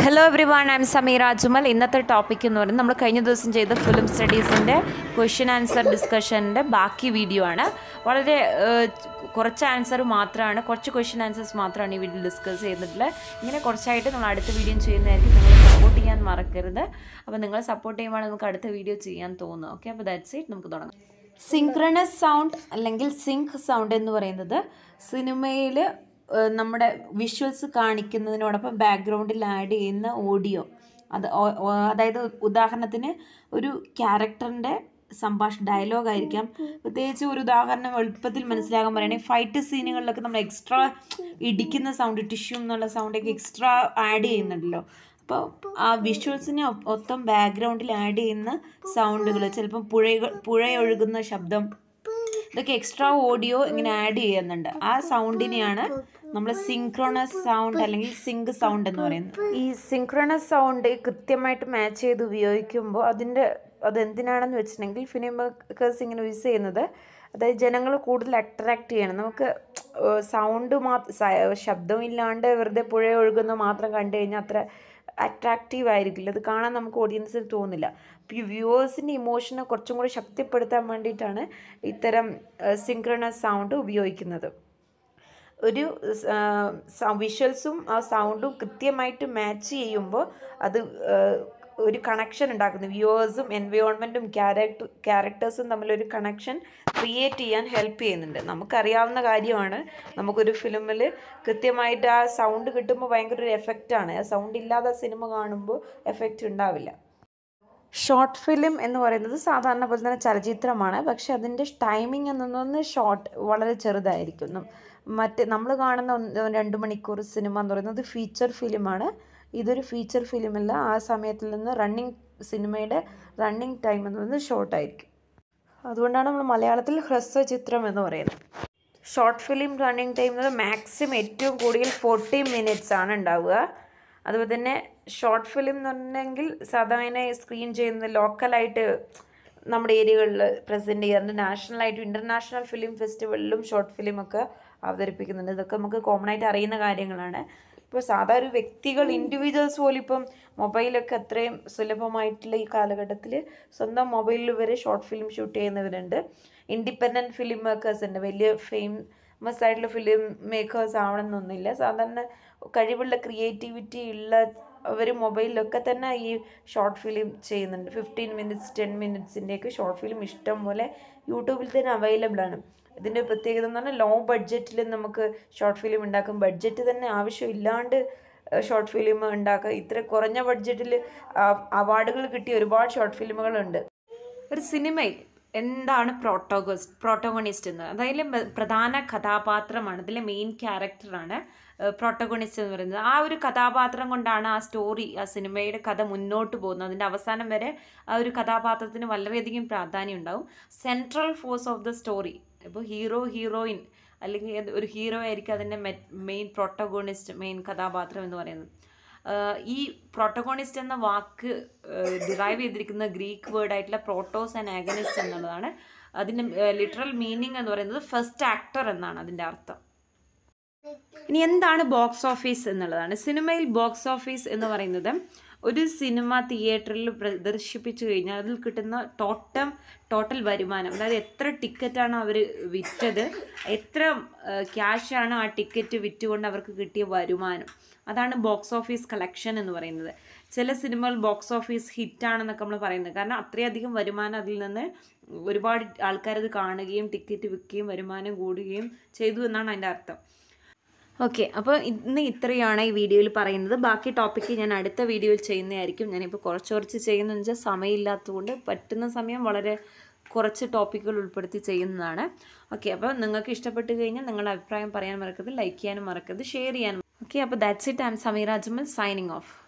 hello everyone I'm Sameer Ajmal ഇന്നത്തെ topic എന്ന് പറയുന്നത് നമ്മൾ കഴിഞ്ഞ ദിവസം ചെയ്ത ഫിലിം സ്റ്റഡീസിൻ്റെ ക്വസ്റ്റ്യൻ ആൻസർ ഡിസ്കഷൻ്റെ ബാക്കി വീഡിയോ ആണ് വളരെ ഏഹ്, കുറച്ച് ആൻസർ മാത്രമാണ് കുറച്ച് ക്വസ്റ്റ്യൻ ആൻസേഴ്സ് മാത്രമാണ് ഈ വീഡിയോ ഡിസ്കസ് ചെയ്തിട്ടുള്ളത് ഇങ്ങനെ കുറച്ചായിട്ട് നമ്മൾ അടുത്ത വീഡിയോ ചെയ്യുന്നതായിരിക്കും നിങ്ങൾ സപ്പോർട്ട് ചെയ്യാൻ മറക്കരുത് അപ്പോൾ നിങ്ങൾ സപ്പോർട്ട് ചെയ്യുമ്പോൾ നമുക്ക് അടുത്ത വീഡിയോ ചെയ്യാൻ തോന്നും ഓക്കെ അപ്പോൾ ദാറ്റ്സ് ഇറ്റ് നമുക്ക് തുടങ്ങാം സിങ്ക്രണസ് സൗണ്ട് അല്ലെങ്കിൽ സിങ്ക് സൗണ്ട് എന്ന് പറയുന്നത് സിനിമയിൽ നമ്മുടെ വിഷ്വൽസ് കാണിക്കുന്നതിനോടൊപ്പം ബാക്ക്ഗ്രൗണ്ടിൽ ആഡ് ചെയ്യുന്ന ഓഡിയോ അത് ഓ- ഓ- അതായത് ഉദാഹരണത്തിന് ഒരു ക്യാരക്ടറിൻ്റെ സംഭാഷണ ഡയലോഗ് ആയിരിക്കാം പ്രത്യേകിച്ച് ഒരു ഉദാഹരണം എളുപ്പത്തിൽ മനസ്സിലാകാൻ പറയുകയാണെങ്കിൽ ഫൈറ്റ് സീനുകളിലൊക്കെ നമ്മൾ എക്സ്ട്രാ ഇടിക്കുന്ന സൗണ്ട് ടിഷ്യൂ എന്നുള്ള സൗണ്ടൊക്കെ എക്സ്ട്രാ ആഡ് ചെയ്യുന്നുണ്ടല്ലോ അപ്പോൾ ആ വിഷ്വൽസിന് ഒപ്പം ബാക്ക്ഗ്രൗണ്ടിൽ ആഡ് ചെയ്യുന്ന സൗണ്ടുകൾ ചിലപ്പം പുഴകൾ പുഴയൊഴുകുന്ന ശബ്ദം ഇതൊക്കെ എക്സ്ട്രാ ഓഡിയോ ഇങ്ങനെ ആഡ് ചെയ്യുന്നുണ്ട് ആ സൗണ്ടിനെയാണ് നമ്മൾ സിങ്ക്രോണസ് സൗണ്ട് അല്ലെങ്കിൽ സിങ്ക് സൗണ്ട് എന്ന് പറയുന്നത് ഈ സിങ്ക്രോണസ് സൗണ്ട് കൃത്യമായിട്ട് മാച്ച് ചെയ്ത് ഉപയോഗിക്കുമ്പോൾ അതിൻ്റെ അതെന്തിനാണെന്ന് വെച്ചിട്ടുണ്ടെങ്കിൽ ഫിലിം മേക്കേഴ്സ് ഇങ്ങനെ യൂസ് ചെയ്യുന്നത് അതായത് ജനങ്ങൾ കൂടുതൽ അട്രാക്റ്റ് ചെയ്യണം നമുക്ക് സൗണ്ട് മാത്രം ശബ്ദമില്ലാണ്ട് വെറുതെ പുഴ ഒഴുകുന്ന മാത്രം കണ്ടു കഴിഞ്ഞാൽ അത്ര അട്രാക്റ്റീവ് ആയിരിക്കില്ല അത് കാണാൻ നമുക്ക് ഓഡിയൻസിന് തോന്നില്ല അപ്പോൾ ഈ വ്യൂവേഴ്സിൻ്റെ ഇമോഷനെ കുറച്ചും കൂടി ശക്തിപ്പെടുത്താൻ വേണ്ടിയിട്ടാണ് ഇത്തരം സിങ്ക്രണസ് സൗണ്ട് ഉപയോഗിക്കുന്നത് ഒരു വിഷ്വൽസും ആ സൗണ്ടും കൃത്യമായിട്ട് മാച്ച് ചെയ്യുമ്പോൾ അത് ആ, ഒരു കണക്ഷൻ ഉണ്ടാക്കുന്നു വ്യൂവേഴ്സും എൻവയോൺമെൻറ്റും ക്യാരക്ടർ ക്യാരക്ടേഴ്സും തമ്മിലൊരു കണക്ഷൻ ക്രിയേറ്റ് ചെയ്യാൻ ഹെൽപ്പ് ചെയ്യുന്നുണ്ട് നമുക്കറിയാവുന്ന കാര്യമാണ് നമുക്കൊരു ഫിലിമിൽ കൃത്യമായിട്ട് ആ സൗണ്ട് കിട്ടുമ്പോൾ ഭയങ്കര ഒരു എഫക്റ്റാണ് ആ സൗണ്ട് ഇല്ലാതെ സിനിമ കാണുമ്പോൾ എഫക്റ്റ് ഉണ്ടാവില്ല ഷോർട്ട് ഫിലിം എന്ന് പറയുന്നത് സാധാരണ പോലെ തന്നെ ചലച്ചിത്രമാണ് പക്ഷെ അതിൻ്റെ ടൈമിംഗ് എന്നൊന്ന് ഷോർട്ട് വളരെ ചെറുതായിരിക്കും നം- മറ്റ് നമ്മൾ കാണുന്ന ഒന്ന് രണ്ട് മണിക്കൂർ സിനിമ എന്ന് പറയുന്നത് ഫീച്ചർ ഫിലിമാണ് ഇതൊരു ഫീച്ചർ ഫിലിമല്ല ആ സമയത്തിൽ നിന്ന് റണ്ണിങ് സിനിമയുടെ റണ്ണിങ് ടൈം എന്ന് പറയുന്നത് ഷോർട്ടായിരിക്കും അതുകൊണ്ടാണ് നമ്മൾ മലയാളത്തിൽ ഹ്രസ്വചിത്രം എന്ന് പറയുന്നത് ഷോർട്ട് ഫിലിം റണ്ണിങ് ടൈം എന്നത് മാക്സിമം ഏറ്റവും കൂടുതൽ ഫോർട്ടി മിനിറ്റ്സ് ആണ് ഉണ്ടാവുക അതുപോലെ തന്നെ ഷോർട്ട് ഫിലിം എന്ന് പറഞ്ഞെങ്കിൽ സാധാരണ സ്ക്രീൻ ചെയ്യുന്നത് ലോക്കലായിട്ട് നമ്മുടെ ഏരിയകളിൽ പ്രസൻറ്റ് ചെയ്യാറുണ്ട് നാഷണലായിട്ടും ഇൻ്റർനാഷണൽ ഫിലിം ഫെസ്റ്റിവലിലും ഷോർട്ട് ഫിലിമൊക്കെ അവതരിപ്പിക്കുന്നുണ്ട് ഇതൊക്കെ നമുക്ക് കോമൺ ആയിട്ട് അറിയുന്ന കാര്യങ്ങളാണ് ഇപ്പോൾ സാധാ ഒരു വ്യക്തികൾ ഇൻഡിവിജ്വൽസ് പോലും ഇപ്പം മൊബൈലൊക്കെ അത്രയും സുലഭമായിട്ടുള്ള ഈ കാലഘട്ടത്തിൽ സ്വന്തം മൊബൈലിൽ വരെ ഷോർട്ട് ഫിലിം ഷൂട്ട് ചെയ്യുന്നവരുണ്ട് ഇൻഡിപെൻഡൻറ്റ് ഫിലിം മേക്കേഴ്സ് ഉണ്ട് വലിയ ഫേമസ് ആയിട്ടുള്ള ഫിലിം മേക്കേഴ്സ് ആവണമെന്നൊന്നുമില്ല സാധാരണ കഴിവുള്ള ക്രിയേറ്റിവിറ്റി ഉള്ള അവർ മൊബൈലിലൊക്കെ തന്നെ ഈ ഷോർട്ട് ഫിലിം ചെയ്യുന്നുണ്ട് ഫിഫ്റ്റീൻ മിനിറ്റ്സ് ടെൻ മിനിറ്റ്സിൻ്റെയൊക്കെ ഷോർട്ട് ഫിലിം ഇഷ്ടം പോലെ യൂട്യൂബിൽ തന്നെ അവൈലബിൾ ആണ് ഇതിൻ്റെ പ്രത്യേകത എന്ന് പറഞ്ഞാൽ ലോ ബഡ്ജറ്റിൽ നമുക്ക് ഷോർട്ട് ഫിലിം ഉണ്ടാക്കും ബഡ്ജറ്റ് തന്നെ ആവശ്യമില്ലാണ്ട് ഷോർട്ട് ഫിലിം ഉണ്ടാക്കുക ഇത്ര കുറഞ്ഞ ബഡ്ജറ്റിൽ അവാർഡുകൾ കിട്ടിയ ഒരുപാട് ഷോർട്ട് ഫിലിമുകളുണ്ട് ഒരു സിനിമയിൽ എന്താണ് പ്രോട്ടോഗസ് പ്രോട്ടോഗണിസ്റ്റ് എന്ന് അതായത് മ- പ്രധാന കഥാപാത്രമാണ് ഇതിലെ മെയിൻ ക്യാരക്ടറാണ് പ്രോട്ടോഗണിസ്റ്റ് എന്ന് പറയുന്നത് ആ ഒരു കഥാപാത്രം കൊണ്ടാണ് ആ സ്റ്റോറി ആ സിനിമയുടെ കഥ മുന്നോട്ട് പോകുന്നത് അതിൻ്റെ അവസാനം വരെ ആ ഒരു കഥാപാത്രത്തിന് വളരെയധികം പ്രാധാന്യം ഉണ്ടാവും central force of the story ഇപ്പോൾ ഹീറോ ഹീറോയിൻ അല്ലെങ്കിൽ ഏത് ഒരു ഹീറോ ആയിരിക്കും അതിൻ്റെ മെയിൻ പ്രോട്ടോഗോണിസ്റ്റ് മെയിൻ കഥാപാത്രം എന്ന് പറയുന്നത് ആഹ് ഈ പ്രോട്ടോഗോണിസ്റ്റ് എന്ന വാക്ക് ഡിറൈവ് ചെയ്തിരിക്കുന്ന ഗ്രീക്ക് വേർഡ് ആയിട്ടുള്ള പ്രോട്ടോസ് ആൻഡ് ആഗനിസ്റ്റ് എന്നുള്ളതാണ് അതിൻ്റെ ലിറ്ററൽ മീനിങ് എന്ന് പറയുന്നത് ഫസ്റ്റ് ആക്ടർ എന്നാണ് അതിൻ്റെ അർത്ഥം ഇനി എന്താണ് ബോക്സ് ഓഫീസ് എന്നുള്ളതാണ് സിനിമയിൽ ബോക്സ് ഓഫീസ് എന്ന് പറയുന്നത് ഒരു സിനിമ തിയേറ്ററിൽ പ്രദർശിപ്പിച്ചു കഴിഞ്ഞാൽ അതിൽ കിട്ടുന്ന ടോട്ടം ടോട്ടൽ വരുമാനം അതായത് എത്ര ടിക്കറ്റാണ് അവർ വിറ്റത് എത്ര ക്യാഷാണ് ആ ടിക്കറ്റ് വിറ്റുകൊണ്ട് അവർക്ക് കിട്ടിയ വരുമാനം അതാണ് ബോക്സ് ഓഫീസ് കളക്ഷൻ എന്ന് പറയുന്നത് ചില സിനിമകൾ ബോക്സ് ഓഫീസ് ഹിറ്റാണെന്നൊക്കെ നമ്മൾ പറയുന്നത് കാരണം അത്രയധികം വരുമാനം അതിൽ നിന്ന് ഒരുപാട് ആൾക്കാരത് കാണുകയും ടിക്കറ്റ് വിൽക്കുകയും വരുമാനം കൂടുകയും ചെയ്തു എന്നാണ് അതിൻ്റെ അർത്ഥം ഓക്കെ അപ്പോൾ ഇന്ന് ഇത്രയാണ് ഈ വീഡിയോയിൽ പറയുന്നത് ബാക്കി ടോപ്പിക്ക് ഞാൻ അടുത്ത വീഡിയോയിൽ ചെയ്യുന്നതായിരിക്കും ഞാനിപ്പോൾ കുറച്ച് കുറച്ച് ചെയ്യുന്നതെന്ന് വെച്ചാൽ സമയമില്ലാത്തതുകൊണ്ട് പറ്റുന്ന സമയം വളരെ കുറച്ച് ടോപ്പിക്കുകൾ ഉൾപ്പെടുത്തി ചെയ്യുന്നതാണ് ഓക്കെ അപ്പോൾ നിങ്ങൾക്ക് ഇഷ്ടപ്പെട്ട് കഴിഞ്ഞാൽ നിങ്ങളുടെ അഭിപ്രായം പറയാൻ മറക്കരുത് ലൈക്ക് ചെയ്യാനും മറക്കരുത് ഷെയർ ചെയ്യാനും ഓക്കെ അപ്പോൾ that's it I'm Sameera Ajmal signing of